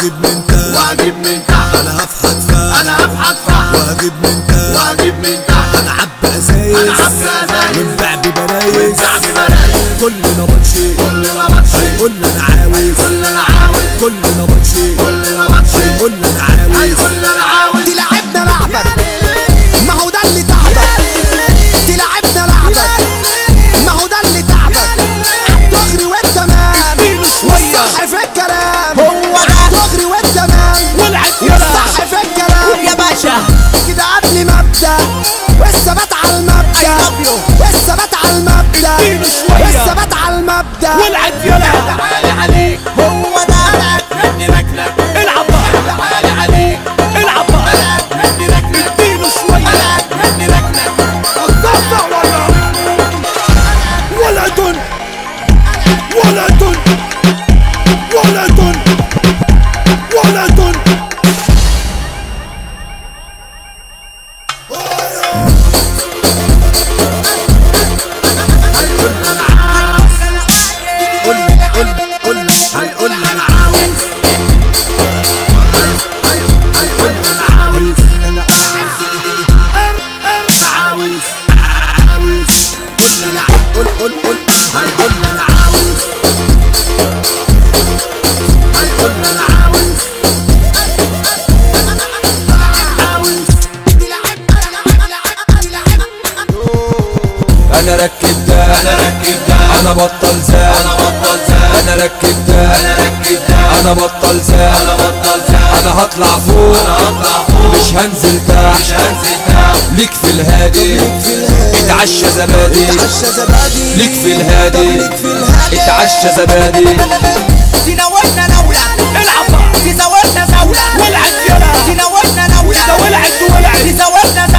واجيب من تحت واجيب من تحت انا هفحت فحت انا هبحث فحت واجيب من تحت واجيب من تحت هنعبي ازايز هنعبي أزايز. ونبيع ببرايز ونبيع ببرايز. كلنا بنشي كلنا بنشي قول انا عاوز كلنا عاوز كلنا بنشي كلنا بنشي قول انا عاوز كلنا عاوز تلعبنا لعبك ما هو ده اللي تعبك تلعبنا لعبك ما هو ده اللي تعبك دغري والتمام والصح في الكلام هو ده دغري والتمام والعب يلا والصح في الكلام يا باشا كده قبل مبدأ والثبات على المبدأ I love you. والثبات على المبدأ اديله شوية. والثبات على المبدأ والعب يلا تعالي عليك هو ده ابني لكلك العب بقى تعالي عليك العب بقى ابني لكلك اديله شوية ابني لكلك الضفة ولا ولد ولد ولد ولد قول لي قول لي قول لي هيقول لي انا عاوز هيقول لي انا عاوز انا عاوز عاوز قول لي انا قول قول قول هيقول لي انا عاوز هيقول لي انا عاوز عاوز انا ركب ده انا ركب ده انا بطل زاد انا بطل زاد انا ركب ده انا ركب ده انا بطل زاد انا بطل زاد انا هطلع فوق انا هطلع فوق مش هنزل مش تحت هنزل تحت ليك في الهادي اتعشى زبادي عشا زبادي ليك في الهادي ليك في الهادي اتعشى زبادي تناولنا نولة العب بقى تزودنا زولة والعب يلا تناولنا نولة والعب والعب تزودنا